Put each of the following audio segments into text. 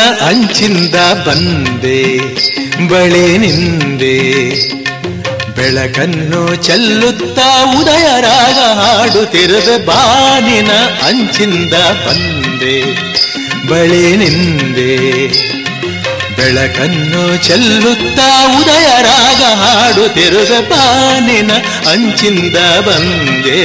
ಅಂಚಿಂದ ಬಂದೆ ಬಳಿ ನಿಂದೆ ಬೆಳಕನ್ನು ಚೆಲ್ಲುತ್ತಾ ಉದಯ ರಾಗ ಹಾಡುತ್ತಿರುವೆ ಬಾನಿನ ಅಂಚಿಂದ ಬಂದೆ ಬಳಿ ನಿಂದೆ ಬೆಳಕನ್ನು ಚೆಲ್ಲುತ್ತಾ ಉದಯ ರಾಗ ಹಾಡುತ್ತಿರುವೆ ಬಾನಿನ ಅಂಚಿಂದ ಬಂದೆ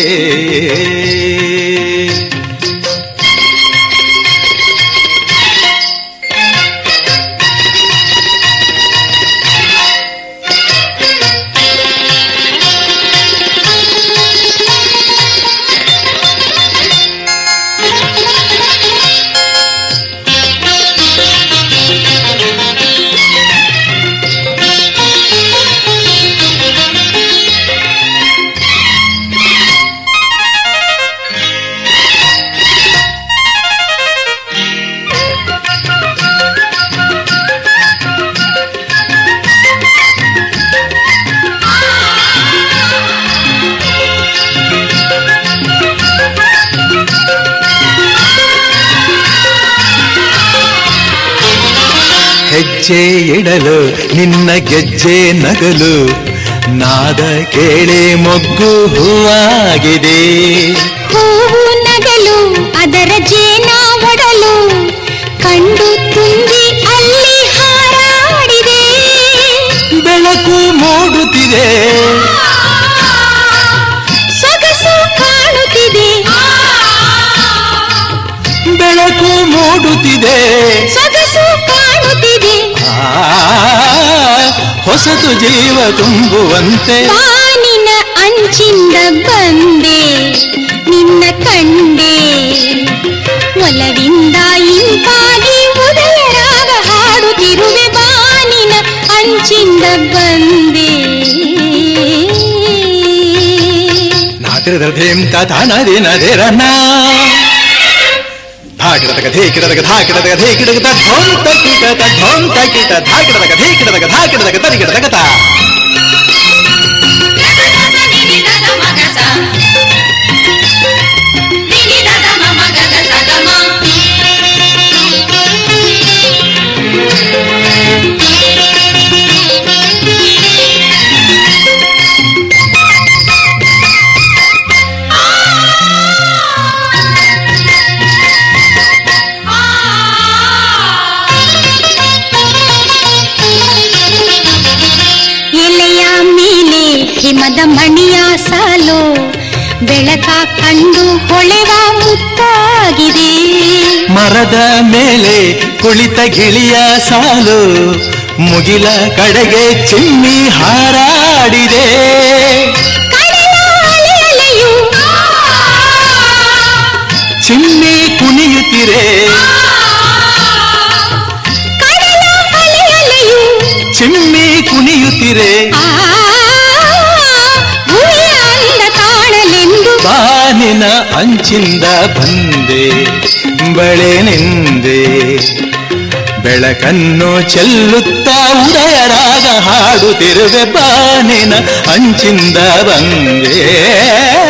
ಹೆಜ್ಜೆ ಇಡಲು ನಿನ್ನ ಗೆಜ್ಜೆ ನಗಲು ನಾದ ಕೇಳಿ ಮೊಗ್ಗು ಹೂವಾಗಿದೆ ಹೂವು ನಗಲು ಅದರ ಜೇನ ಒಡಲು ಕಂಡು ತುಂಬಿ ಅಲ್ಲಿ ಹಾರಾಡಿದೆ ಬೆಳಕು ಮೂಡುತ್ತಿದೆ ಸೊಗಸು ಕಾಣುತ್ತಿದೆ ಬೆಳಕು ಮೂಡುತ್ತಿದೆ ಸೊಗಸು ಕಾಣುತ್ತಿದೆ ಆ, ಹೊಸತು ಜೀವ ತುಂಬುವಂತೆ ಬಾನಿನ ಅಂಚಿಂದ ಬಂದೆ ನಿನ್ನ ಕಂಡೆ ಒಲವಿಂದ ಇಂಪಾಗಿ ಉದಯ ರಾಗ ಹಾಡುತ್ತಿರುವೆ ಬಾನಿನ ಅಂಚಿಂದ ಬಂದೆ ನಾತಿರಧೇಂ ತಾನಾದಿ ನದಿರನ ಧಾಕಿಡದ ಧೇ ಕಿಡದಗ ಧಾಕಿಡದ ಧೇ ಕಿಡದ ಧೋಂತ ಕಿಟದ ಧೋಂತ ಕಿಟ ಧಾಕಿಡದ ಧೇ ಕಿಡದಗ ಧಾಕಿಡದಗ ತರಿ ಕಿಡದಗ ತಾ ಎಲೆಯ ಮೇಲೆ ಹಿಮದ ಮಣಿಯ ಸಾಲು ಬೆಳಕ ಕಂಡು ಹೊಳೆವ ಮುತ್ತಾಗಿದೆ ಮರದ ಮೇಲೆ ಕುಳಿತ ಗಿಳಿಯ ಸಾಲು ಮುಗಿಲ ಕಡೆಗೆ ಚಿಮ್ಮಿ ಹಾರಾಡಿದೆ ಕಡಲ ಅಲೆ ಅಲೆಯು ಚಿಮ್ಮಿ ಕುಣಿಯುತ್ತಿರೆ ಕಡಲ ಅಲೆ ಅಲೆಯು ಚಿಮ್ಮಿ ಕುಣಿಯುತ್ತಿರೆ ಆ ಭೂಮಿಯ ಅಂದ ಕಾಣಲೆಂದು ಬಾನಿನ ಅಂಚಿಂದ ಬಂದೆ ಬಳೆ ನಿಂದೆ ಬೆಳಕನ್ನು ಚೆಲ್ಲುತ್ತಾ ಉದಯ ರಾಗ ಹಾಡುತ್ತಿರುವೆ ಬಾನಿನ ಅಂಚಿಂದ ಬಂದೆ